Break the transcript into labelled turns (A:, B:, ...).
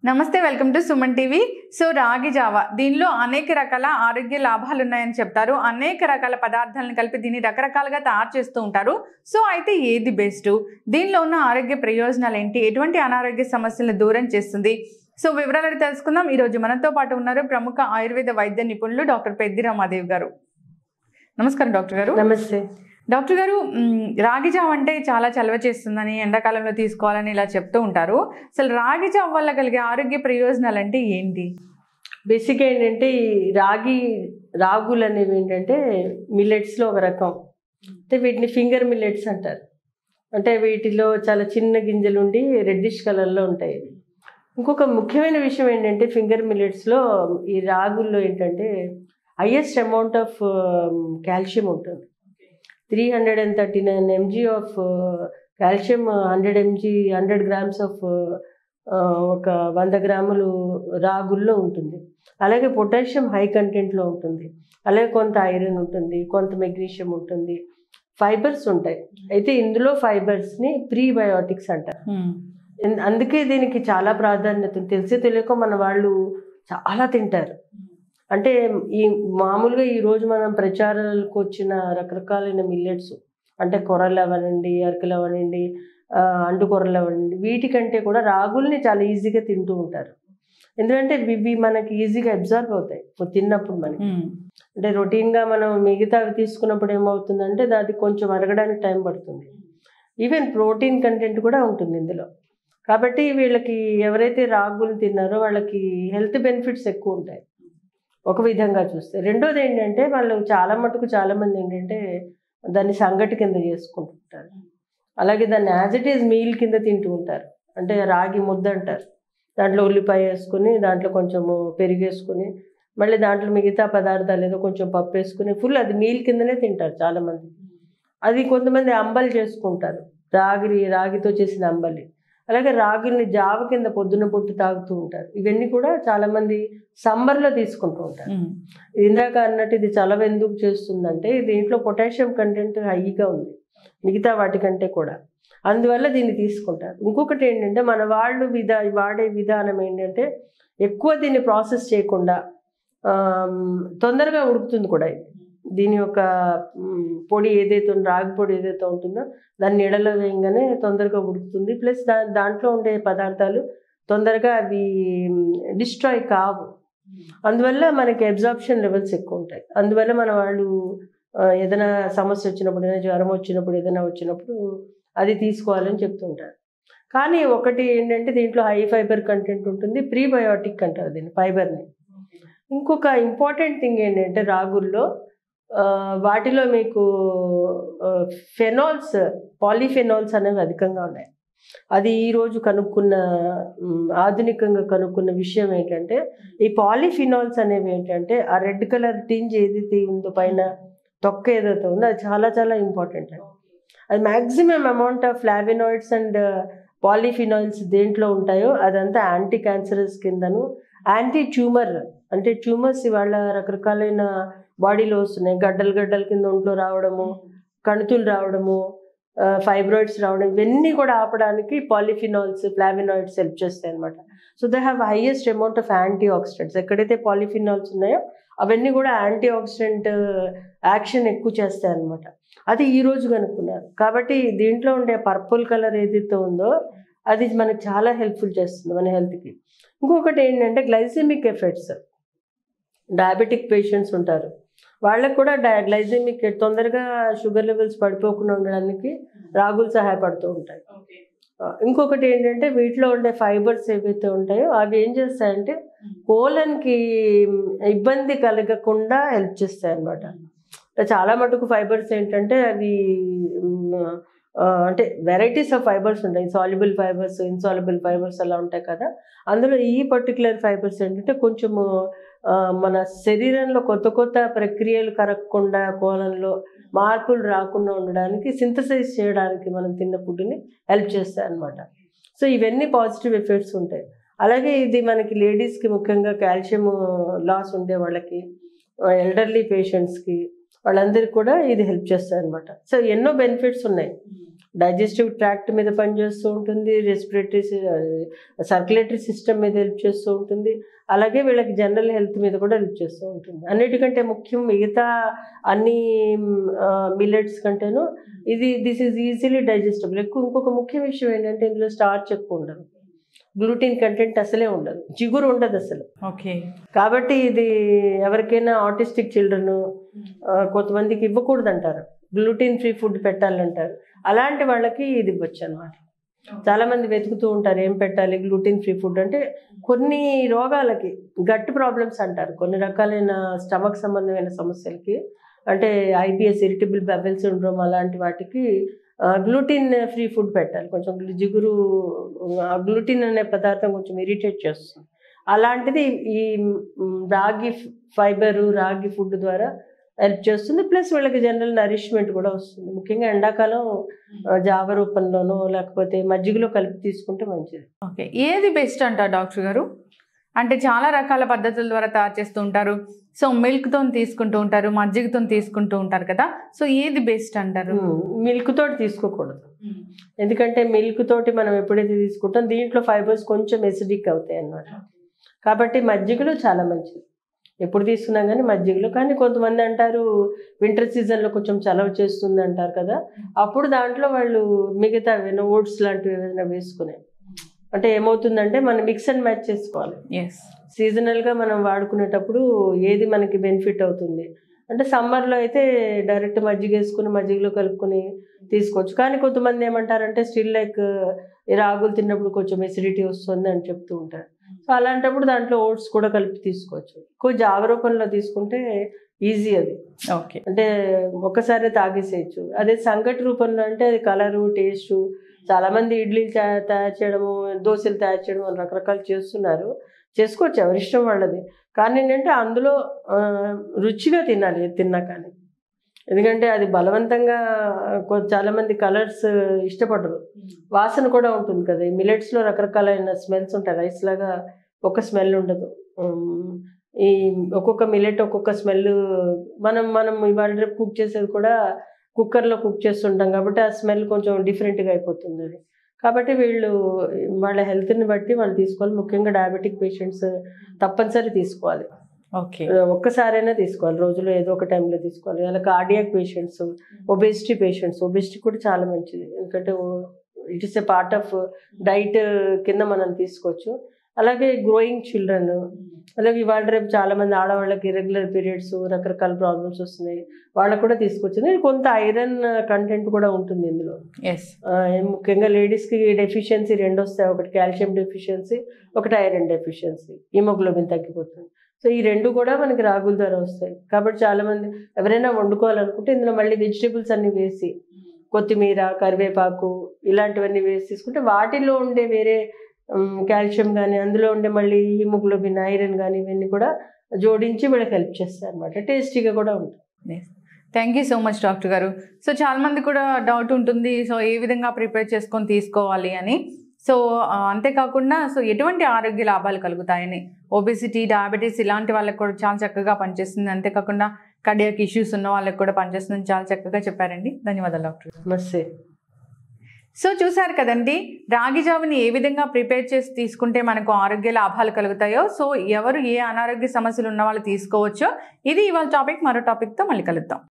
A: నమస్తే welcome to Suman TV so రాగి జావా దీనిలో అనేక రకాల ఆరోగ్య లాభాలు ఉన్నాయని చెప్తారు అనేక రకాల పదార్థాలను కలిపి దీన్ని రకరకాలుగా తయారు చేస్తూ ఉంటారు సో అయితే ఏది బెస్ట్ దీనిలో ఉన్న ఆరోగ్య ప్రయోజనాలు ఏంటి ఎటువంటి అనారోగ్య సమస్యలను దూరం చేస్తుంది సో వివరాలు తెలుసుకుందాం ఈరోజు మనతో పాటు ఉన్నారు ప్రముఖ ఆయుర్వేద వైద్య నిపుణులు డాక్టర్ పెద్ది రామాదేవి గారు నమస్కారం డాక్టర్ గారు
B: నమస్తే
A: డాక్టర్ గారు మ్, రాగి జావ అంటే చాలా చలవ చేస్తుందని ఎండాకాలంలో తీసుకోవాలని ఇలా చెప్తూ ఉంటారు అసలు రాగి జావ వల్ల కలిగే ఆరోగ్య ప్రయోజనాలు అంటే ఏంటి
B: బేసిక్గా ఏంటంటే ఈ రాగి రాగులు అనేవి ఏంటంటే మిల్లెట్స్లో ఒక రకం అంటే వీటిని ఫింగర్ మిల్లెట్స్ అంటారు అంటే వీటిలో చాలా చిన్న గింజలు ఉండి రెడ్డిష్ కలర్లో ఉంటాయి ఇంకొక ముఖ్యమైన విషయం ఏంటంటే ఫింగర్ మిల్లెట్స్లో ఈ రాగుల్లో ఏంటంటే హయ్యెస్ట్ అమౌంట్ ఆఫ్ కాల్షియం ఉంటుంది three hundred and thirty nine mg of calcium hundred mg hundred grams of ఒక వంద గ్రాములు రాగుల్లో ఉంటుంది అలాగే పొటాషియం హై కంటెంట్లో ఉంటుంది అలాగే కొంత ఐరన్ ఉంటుంది కొంత మెగ్నీషియం ఉంటుంది ఫైబర్స్ ఉంటాయి అయితే ఇందులో ఫైబర్స్ని ప్రీబయోటిక్స్ అంటారు ఎన్- అందుకే దీనికి చాలా ప్రాధాన్యత ఉంది. తెలిసి తెలియక మన వాళ్ళు చాలా తింటారు అంటే ఈ మామూలుగా ఈ రోజు మనం ప్రచారాలకు వచ్చిన రకరకాలైన మిల్లెట్స్ అంటే కొర్రలు అవనండి అరకలు అవనండి ఆ, అండు కొర్రలు అవనండి వీటికంటే కూడా రాగుల్ని చాలా ఈజీగా తింటూ ఉంటారు ఎందుకంటే ఇవి మనకి ఈజీగా అబ్జర్వ్ అవుతాయి తిన్నప్పుడు మనకి
A: మ్,
B: అంటే రొటీన్గా మనం మిగతావి తీసుకున్నప్పుడు ఏమవుతుందంటే అది కొంచెం అరగడానికి టైం పడుతుంది ఈవెన్ ప్రోటీన్ కంటెంట్ కూడా ఉంటుంది ఇందులో కాబట్టి వీళ్ళకి ఎవరైతే రాగులు తిన్నారో వాళ్ళకి హెల్త్ బెనిఫిట్స్ ఎక్కువ ఉంటాయి ఒక విధంగా చూస్తే రెండోది ఏంటంటే వాళ్ళు చాలా మటుకు చాలామంది ఏంటంటే దాన్ని సంగటి కింద చేసుకుంటుంటారు అలాగే దాన్ని యాజ్ ఇట్ ఈజ్ మీల్ కింద తింటూ ఉంటారు అంటే రాగి ముద్ద అంటారు దాంట్లో ఉల్లిపాయ వేసుకుని దాంట్లో కొంచెము పెరుగు వేసుకుని మళ్ళీ దాంట్లో మిగతా పదార్థాలు ఏదో కొంచెం పప్పు వేసుకుని ఫుల్ అది మీల్ కిందనే తింటారు చాలామంది అది కొంతమంది అంబలి చేసుకుంటారు రాగి రాగితో చేసిన అంబలి అలాగే రాగిని జావ కింద పొద్దున పొట్టు తాగుతూ ఉంటారు ఇవన్నీ కూడా చాలామంది సమ్మర్లో తీసుకుంటూ ఉంటారు
A: మ్,
B: ఇందాక అన్నట్టు ఇది చలవ ఎందుకు చేస్తుందంటే దీంట్లో పొటాషియం కంటెంట్ హైగా ఉంది మిగతా వాటికంటే కూడా అందువల్ల దీన్ని తీసుకుంటారు ఇంకొకటి ఏంటంటే మన వాళ్ళు విధా వాడే విధానం ఏంటంటే ఎక్కువ దీన్ని ప్రాసెస్ చేయకుండా ఆమ్, తొందరగా ఉడుకుతుంది కూడా ఇది దీని యొక్క మ్, పొడి ఏదైతే ఉందో రాగి పొడి ఏదైతే ఉంటుందో దాన్ని నీడలో వేయగానే తొందరగా ఉడుకుతుంది ప్లస్ దా దాంట్లో ఉండే పదార్థాలు తొందరగా అవి డిస్ట్రాయ్ కావు అందువల్ల మనకి అబ్జార్ప్షన్ లెవెల్స్ ఎక్కువ ఉంటాయి అందువల్ల మన వాళ్ళు ఆ, ఏదైనా సమస్య వచ్చినప్పుడు ఏదైనా జ్వరం వచ్చినప్పుడు ఏదైనా వచ్చినప్పుడు అది తీసుకోవాలని చెప్తుంటారు కానీ ఒకటి ఏంటంటే దీంట్లో హై ఫైబర్ కంటెంట్ ఉంటుంది ప్రీబయోటిక్ అంటారు దీన్ని ఫైబర్ని ఇంకొక ఇంపార్టెంట్ థింగ్ ఏంటంటే రాగుల్లో ఆ, వాటిలో మీకు ఫెనాల్స్ పాలిఫెనాల్స్ అనేవి అధికంగా ఉన్నాయి అది ఈరోజు కనుక్కున్న మ్, ఆధునికంగా కనుక్కున్న విషయం ఏంటంటే ఈ పాలిఫినాల్స్ అనేవి ఏంటంటే ఆ రెడ్ కలర్ టింజ్ ఏదైతే ఉందో పైన తొక్క ఏదైతే ఉందో అది చాలా చాలా ఇంపార్టెంట్ అండి అది maximum amount of flavonoids and polyphenols దేంట్లో ఉంటాయో అదంతా యాంటీ క్యాన్సరస్ కిందను యాంటీ ట్యూమర్ అంటే ట్యూమర్స్ ఇవాళ రకరకాలైన బాడీలో వస్తున్నాయి గడ్డలు గడ్డల కింద ఒంట్లో రావడము కణుతులు రావడము ఫైబ్రాయిడ్స్ రావడం ఇవన్నీ కూడా ఆపడానికి పాలిఫినాల్స్ ఫ్లావినాయిడ్స్ హెల్ప్ చేస్తాయి అనమాట so they have highest amount of anti oxidants ఎక్కడైతే పాలిఫినాల్స్ ఉన్నాయో అవన్నీ కూడా యాంటీ ఆక్సిడెంట్ యాక్షన్ ఎక్కువ చేస్తాయి అనమాట అది ఈ రోజు కనుక్కున్నారు కాబట్టి దీంట్లో ఉండే పర్పుల్ కలర్ ఏదైతే ఉందో అది మనకు చాలా హెల్ప్ఫుల్ చేస్తుంది మన హెల్త్కి ఇంకొకటి ఏంటంటే గ్లైసెమిక్ ఎఫెక్ట్స్ డయాబెటిక్ పేషెంట్స్ ఉంటారు వాళ్ళకు కూడా డై గ్లైసెమిక్ తొందరగా షుగర్ లెవెల్స్ పడిపోకుండా ఉండడానికి రాగులు సహాయపడుతూ ఉంటాయి ఆ, ఇంకొకటి ఏంటంటే వీటిలో ఉండే ఫైబర్స్ ఏవైతే ఉంటాయో అవి ఏం చేస్తాయంటే కోలన్కి ఇబ్బంది కలగకుండా హెల్ప్ చేస్తాయి అన్నమాట చాలా మటుకు ఫైబర్స్ ఏంటంటే అవి మ్, ఆ, అంటే వెరైటీస్ ఆఫ్ ఫైబర్స్ ఉంటాయి సాల్యుబుల్ ఫైబర్స్ ఇన్సాల్యుబుల్ ఫైబర్స్ అలా ఉంటాయి కదా అందులో ఈ పర్టికులర్ ఫైబర్స్ ఏంటంటే కొంచెము ఆ, మన శరీరంలో కొత్త కొత్త ప్రక్రియలు కరగకుండా కోలంలో మార్పులు రాకుండా ఉండడానికి సింథసైజ్ చేయడానికి మనం తిన్న ఫుడ్ని హెల్ప్ చేస్తాయి అన్నమాట సో ఇవన్నీ పాజిటివ్ ఎఫెక్ట్స్ ఉంటాయి అలాగే ఇది మనకి లేడీస్కి ముఖ్యంగా కాల్షియం లాస్ ఉండే వాళ్ళకి ఎల్డర్లీ పేషెంట్స్కి వాళ్ళందరికీ కూడా ఇది హెల్ప్ చేస్తాయి అనమాట సో ఎన్నో బెనిఫిట్స్ ఉన్నాయి డైజెస్టివ్ ట్రాక్ట్ మీద పనిచేస్తూ ఉంటుంది రెస్పిరేటరీ సర్క్యులేటరీ సిస్టమ్ మీద హెల్ప్ చేస్తూ ఉంటుంది అలాగే వీళ్ళకి జనరల్ హెల్త్ మీద కూడా హెల్ప్ చేస్తూ ఉంటుంది అన్నిటికంటే ముఖ్యం మిగతా అన్ని మిల్లెట్స్ కంటేను ఇది దిస్ ఈజ్ ఈజీలీ డైజెస్టబుల్ ఎక్కువ ఇంకొక ముఖ్య విషయం ఏంటంటే ఇందులో స్టార్చ్ ఎక్కువ ఉండదు గ్లూటిన్ కంటెంట్ అసలే ఉండదు జిగురు ఉండదు అసలు
A: ఓకే
B: కాబట్టి ఇది ఎవరికైనా ఆటిస్టిక్ చిల్డ్రన్ కొంతమందికి ఇవ్వకూడదు అంటారు గ్లూటిన్ ఫ్రీ ఫుడ్ పెట్టాలంటారు అలాంటి వాళ్ళకి ఇది ఇవ్వచ్చు అనమాట చాలా మంది వెతుకుతూ ఉంటారు ఏం పెట్టాలి గ్లూటిన్ ఫ్రీ ఫుడ్ అంటే కొన్ని రోగాలకి గట్ ప్రాబ్లమ్స్ అంటారు కొన్ని రకాలైన స్టమక్ సంబంధమైన సమస్యలకి అంటే ఐబిఎస్ ఇరిటబుల్ బెవెల్ సిండ్రోమ్ అలాంటి వాటికి గ్లూటిన్ ఫ్రీ ఫుడ్ పెట్టాలి కొంచెం జిగురు గ్లూటిన్ అనే పదార్థం కొంచెం ఇరిటేట్ చేస్తుంది అలాంటిది ఈ మ్, రాగి ఫైబరు రాగి ఫుడ్ ద్వారా హెల్ప్ చేస్తుంది ప్లస్ వీళ్ళకి జనరల్ నరిష్మెంట్ కూడా వస్తుంది ముఖ్యంగా ఎండాకాలం ఆ, జావ రూపంలోనో లేకపోతే మజ్జిగలో కలిపి తీసుకుంటే మంచిది
A: ఓకే ఏది బెస్ట్ అంటారు డాక్టర్ గారు అంటే చాలా రకాల పద్ధతుల ద్వారా తయారు చేస్తూ ఉంటారు సో మిల్క్తో తీసుకుంటూ ఉంటారు మజ్జిగతో తీసుకుంటూ ఉంటారు కదా సో ఏది బెస్ట్ అంటారు
B: మిల్క్ తోటి తీసుకోకూడదు ఎందుకంటే మిల్క్ తోటి మనం ఎప్పుడైతే తీసుకుంటాం దీంట్లో ఫైబర్స్ కొంచెం ఎసిడిక్ అవుతాయి అన్నమాట కాబట్టి మజ్జిగలో చాలా మంచిది ఎప్పుడు తీసుకున్నా కానీ మజ్జిగలో కానీ కొంతమంది అంటారు వింటర్ సీజన్లో కొంచెం చలవ చేస్తుంది అంటారు కదా అప్పుడు దాంట్లో వాళ్ళు మిగతా ఏమైనా ఓట్స్ లాంటివి ఏమైనా వేసుకునే అంటే ఏమవుతుందంటే మనం మిక్స్ అండ్ మ్యాచ్ చేసుకోవాలి
A: ఎస్
B: సీజనల్గా మనం వాడుకునేటప్పుడు ఏది మనకి బెనిఫిట్ అవుతుంది అంటే సమ్మర్లో అయితే డైరెక్ట్ మజ్జిగ వేసుకుని మజ్జిగలో కలుపుకొని తీసుకోవచ్చు కానీ కొంతమంది ఏమంటారంటే స్టిల్ లైక్ రాగులు తిన్నప్పుడు కొంచెం ఎసిడిటీ వస్తుంది అని చెప్తూ ఉంటారు సో అలాంటప్పుడు దాంట్లో ఓట్స్ కూడా కలిపి తీసుకోవచ్చు ఎక్కువ జావ రూపంలో తీసుకుంటే ఈజీ అది
A: ఓకే
B: అంటే ఒక్కసారి తాగేసేయచ్చు అదే సంగటి రూపంలో అంటే అది కలరు టేస్ట్ చాలా మంది ఇడ్లీలు తయా- తయారు చేయడము దోశలు తయారు చేయడం అని రకరకాలు చేస్తున్నారు చేసుకోవచ్చు ఎవరి ఇష్టం వాళ్ళది కానీ ఏంటంటే అందులో ఆ, రుచిగా తినాలి ఏది తిన్నా కానీ ఎందుకంటే అది బలవంతంగా కొ- చాలా మంది కలర్స్ ఇష్టపడరు వాసన కూడా ఉంటుంది కదా ఈ మిలెట్స్లో రకరకాలైన స్మెల్స్ ఉంటాయి రైస్ లాగా ఒక స్మెల్ ఉండదు ఉమ్, ఈ ఒక్కొక్క మిలెట్ ఒక్కొక్క స్మెల్ మనం మనం ఇవాళ రేపు కుక్ చేసేది కూడా కుక్కర్లో కుక్ చేస్తుంటాం కాబట్టి ఆ స్మెల్ కొంచెం డిఫరెంట్గా అయిపోతుంది అది కాబట్టి వీళ్ళు వాళ్ళ హెల్త్ని బట్టి వాళ్ళు తీసుకోవాలి ముఖ్యంగా డయాబెటిక్ పేషెంట్స్ తప్పనిసరి తీసుకోవాలి
A: ఓకే
B: ఒక్కసారైనా తీసుకోవాలి రోజులో ఏదో ఒక టైంలో తీసుకోవాలి అలా cardiac patients obesity patients obesity కూడా చాలా మంచిది ఎందుకంటే it is a part of diet కింద మనం తీసుకోవచ్చు అలాగే గ్రోయింగ్ చిల్డ్రన్ అలాగే ఇవాళ రేపు చాలా మంది ఆడవాళ్ళకి ఇరెగ్యులర్ పీరియడ్స్ రకరకాల ప్రాబ్లమ్స్ వస్తున్నాయి వాళ్ళకు కూడా తీసుకొచ్చింది కొంత ఐరన్ కంటెంట్ కూడా ఉంటుంది ఇందులో
A: ఎస్
B: ఆ, ముఖ్యంగా లేడీస్కి డెఫిషియన్సీ రెండు వస్తాయి ఒకటి కాల్షియం డెఫిషియన్సీ ఒకటి ఐరన్ డెఫిషియన్సీ హిమోగ్లోబిన్ తగ్గిపోతుంది సో ఈ రెండు కూడా మనకి రాగుల ద్వారా వస్తాయి కాబట్టి చాలా మంది ఎవరైనా వండుకోవాలనుకుంటే ఇందులో మళ్ళీ వెజిటేబుల్స్ అన్ని వేసి కొత్తిమీర కరివేపాకు ఇలాంటివన్నీ వేసి తీసుకుంటే వాటిలో ఉండే వేరే కాల్షియం కానీ అందులో ఉండే మళ్ళీ హిమోగ్లోబిన్ ఐరన్ కానీ ఇవన్నీ కూడా జోడించి వీళ్ళకి హెల్ప్ చేస్తాయి అనమాట టేస్టీగా కూడా ఉంటుంది
A: thank you so much doctor గారు సో చాలా మంది కూడా డౌట్ ఉంటుంది సో ఏ విధంగా ప్రిపేర్ చేసుకొని తీసుకోవాలి అని సో ఆ, అంతేకాకుండా సో ఎటువంటి ఆరోగ్య లాభాలు కలుగుతాయని ఒబెసిటీ డయాబెటీస్ ఇలాంటి వాళ్ళకి కూడా చాలా చక్కగా పనిచేస్తుంది అంతేకాకుండా కార్డియాక్ ఇష్యూస్ ఉన్న వాళ్ళకి కూడా పనిచేస్తుంది చాలా చక్కగా చెప్పారండి ధన్యవాదాలు డాక్టర్ గారు.
B: మస్తే
A: సో చూసారు కదండి రాగి జావని ఏ విధంగా ప్రిపేర్ చేసి తీసుకుంటే మనకు ఆరోగ్య లాభాలు కలుగుతాయో సో ఎవరు ఏ అనారోగ్య సమస్యలు ఉన్న వాళ్ళు తీసుకోవచ్చో ఇది ఇవాళ టాపిక్ మరో టాపిక్తో మళ్ళీ కలుద్దాం